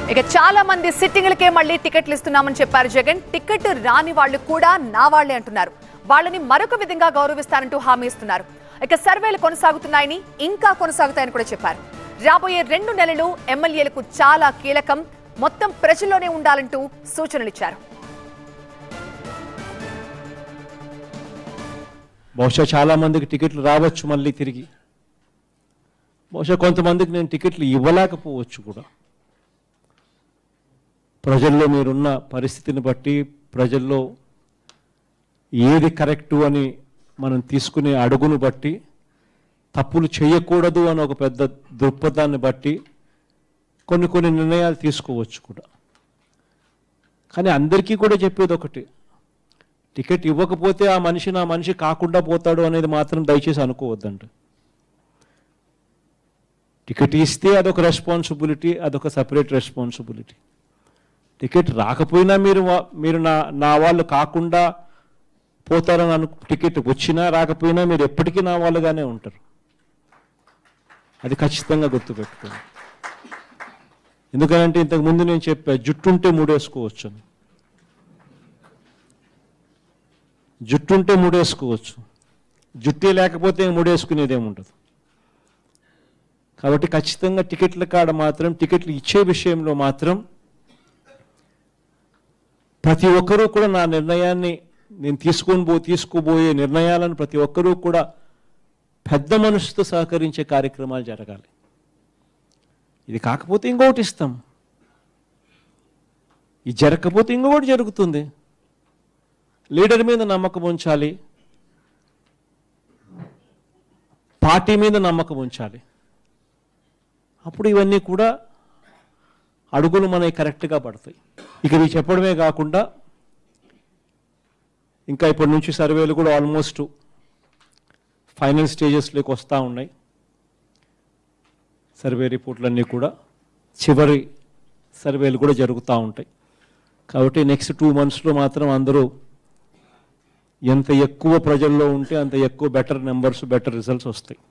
ఇక చాలా మంది సిట్టింగ్లకే మళ్ళీ టికెట్లు ఇస్తున్నామని చెప్పారు జగన్ టికెట్ రాని వాళ్ళు కూడా నా వాళ్లే అంటున్నారు వాళ్ళని మరొక విధంగా గౌరవిస్తానంటూ హామీ ఇస్తున్నారు ఇక సర్వేలు కొనసాగుతున్నాయని ఇంకా కొనసాగుతాయని కూడా చెప్పారు రాబోయే రెండు నెలలు ఎమ్మెల్యేలకు చాలా కీలకం మొత్తం ప్రజల్లోనే ఉండాలంటూ సూచనలు ఇచ్చారు బహుశా చాలా మందికి టికెట్లు రావచ్చు మళ్ళీ తిరిగి బహుశా కొంతమందికి నేను టికెట్లు ఇవ్వలేకపోవచ్చు కూడా ప్రజల్లో మీరున్న పరిస్థితిని బట్టి ప్రజల్లో ఏది కరెక్టు అని మనం తీసుకునే అడుగును బట్టి తప్పులు చేయకూడదు అని ఒక పెద్ద దృక్పథాన్ని బట్టి కొన్ని కొన్ని నిర్ణయాలు తీసుకోవచ్చు కూడా కానీ అందరికీ కూడా చెప్పేది ఒకటి టికెట్ ఇవ్వకపోతే ఆ మనిషి నా మనిషి కాకుండా పోతాడు అనేది మాత్రం దయచేసి అనుకోవద్దంట టికెట్ ఇస్తే అదొక రెస్పాన్సిబిలిటీ అదొక సపరేట్ రెస్పాన్సిబిలిటీ టికెట్ రాకపోయినా మీరు వా- మీరు నా నా వాళ్ళు కాకుండా పోతారని అను టికెట్ వచ్చినా రాకపోయినా మీరు ఎప్పటికీ నా వాళ్ళుగానే ఉంటారు అది ఖచ్చితంగా గుర్తుపెట్టుకోండి ఎందుకంటే ఇంతకు ముందు నేను చెప్పా జుట్టుంటే మూడేసుకోవచ్చు అని జుట్టుంటే మూడేసుకోవచ్చు జుట్టే లేకపోతే మూడేసుకునేది ఏముండదు కాబట్టి ఖచ్చితంగా టికెట్ల కాడ మాత్రం టికెట్లు ఇచ్చే విషయంలో మాత్రం ప్రతి ఒక్కరూ కూడా నా నిర్ణయాన్ని నేను తీసుకొని పో తీసుకోబోయే నిర్ణయాలను ప్రతి ఒక్కరూ కూడా పెద్ద మనసుతో సహకరించే కార్యక్రమాలు జరగాలి ఇది కాకపోతే ఇంకొకటి ఇస్తాం ఇది జరగకపోతే ఇంకొకటి జరుగుతుంది లీడర్ మీద నమ్మకం ఉంచాలి పార్టీ మీద నమ్మకం ఉంచాలి అప్పుడు ఇవన్నీ కూడా అడుగులు మనకి కరెక్ట్గా పడతాయి ఇక ఇవి చెప్పడమే కాకుండా ఇంకా ఇప్పటి నుంచి సర్వేలు కూడా ఆల్మోస్ట్ ఫైనల్ స్టేజెస్లోకి వస్తూ ఉన్నాయి సర్వే రిపోర్ట్లన్నీ కూడా చివరి సర్వేలు కూడా జరుగుతూ ఉంటాయి కాబట్టి నెక్స్ట్ టూ మంత్స్లో మాత్రం అందరూ ఎంత ఎక్కువ ప్రజల్లో ఉంటే అంత ఎక్కువ బెటర్ నెంబర్స్ బెటర్ రిజల్ట్స్ వస్తాయి